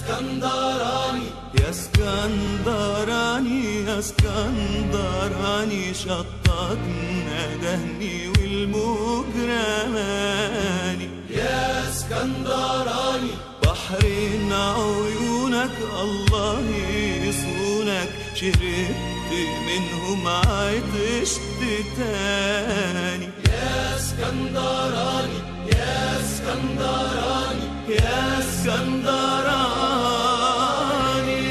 اسكندراني يا اسكندراني يا اسكندراني شطتنا دهني والمجرماني يا اسكندراني بحرين عيونك الله يصونك شربت منهم عطشت تاني يا اسكندراني يا اسكندراني يا اسكندراني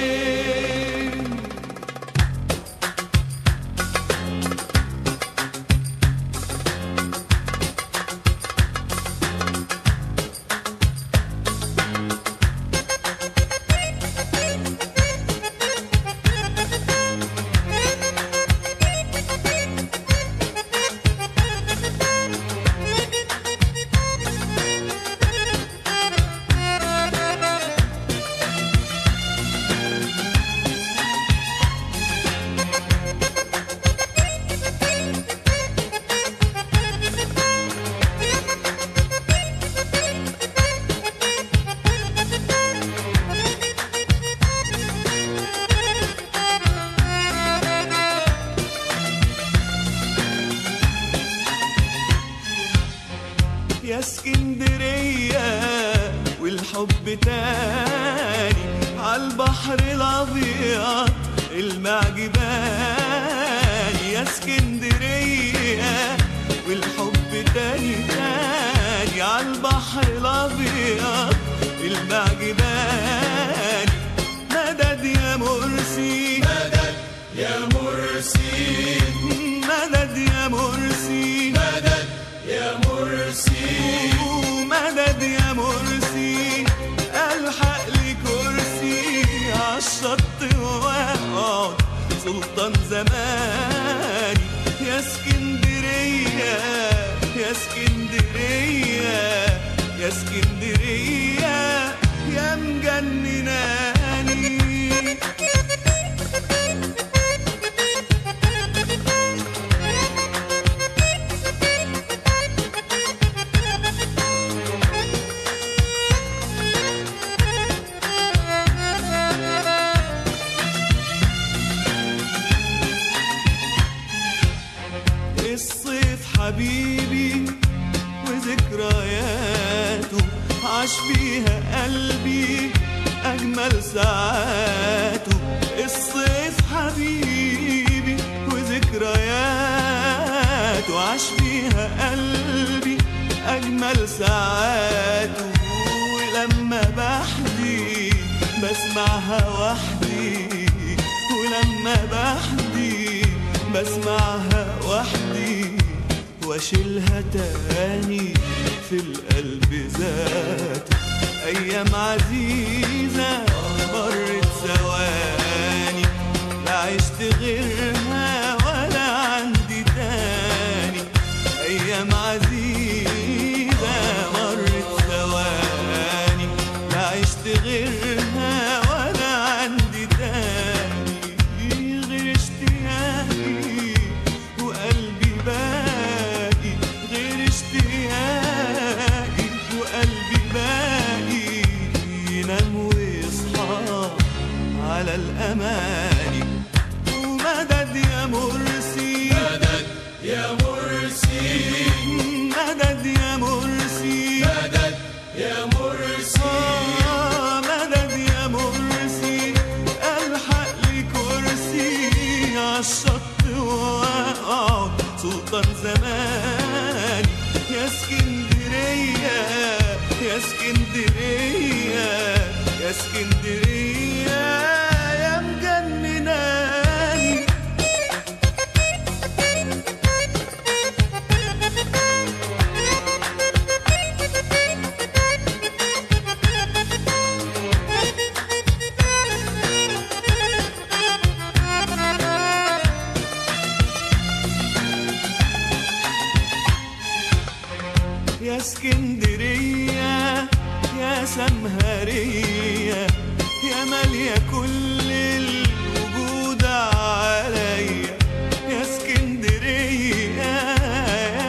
يا اسكندرية والحب تاني عالبحر الأبيض المعجباني يا اسكندرية والحب تاني تاني عالبحر الأبيض المعجباني مدد يا مرسي مدد يا مرسي مدد يا مرسي مدد يا مرسي مدد يا مرسي الحق لي كرسي عالشط واقعد سلطان زماني يا اسكندرية يا اسكندرية يا اسكندرية يا مجنناني الصيف حبيبي وذكرياته عاش فيها قلبي أجمل ساعاته الصيف حبيبي وذكرياته عاش فيها قلبي أجمل ساعاته ولما بحدي بسمعها وحدي ولما بحدي بسمعها وحدي واشيلها تاني في القلب ذاته ايام عزيزة مرت ثواني لا عشت غيرها ولا عندي تاني ايام عزيزة مرت ثواني لا عشت غيرها ولا عندي تاني غير اشتياقي وقلبي باقي غير اشتياقي وقلبي باقي ينام ويصحى على الأماني ومدد يا مرسي مدد يا مرسي مدد يا مرسي مدد يا مرسي مدد يا مرسي الحق لي كرسي عالشط واقعد سلطان زماني يا اسكندرية يا اسكندرية يا اسكندرية يا مجنناني يا اسكندرية يا سمهرية يا مالية كل الوجود عليا يا اسكندرية يا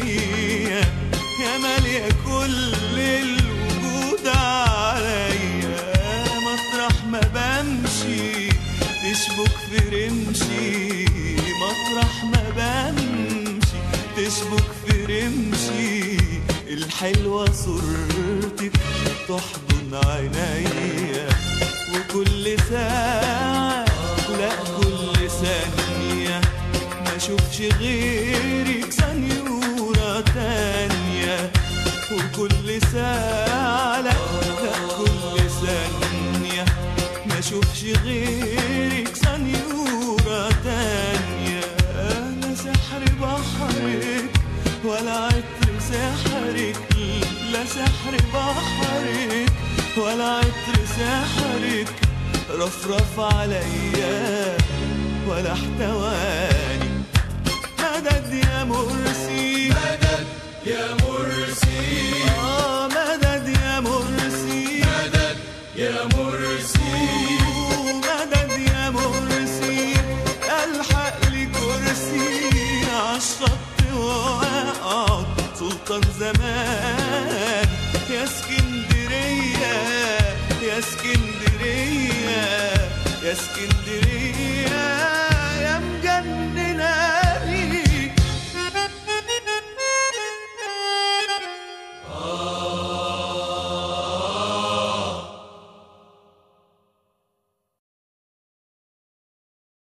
سمهرية يا مالية كل الوجود عليا يشبك في رمشي الحلوة صورتك تحضن عينيا وكل ساعة لا كل ثانية ما اشوفش غيرك سنيورة تانية وكل ساعة لا لا كل ثانية ما اشوفش غيرك سنيورة تانية لا سحر بحرك ولا عطر سحرك لا سحر بحرك ولا عطر سحرك رفرف عليا ولا احتواني مدد يا مرسي مدد يا مرسي آه مدد يا مرسي مدد يا مرسي مدد يا مرسي الحق لي كرسي عالشط واقعد سلطان زمان يا اسكندرية يا اسكندرية يا اسكندرية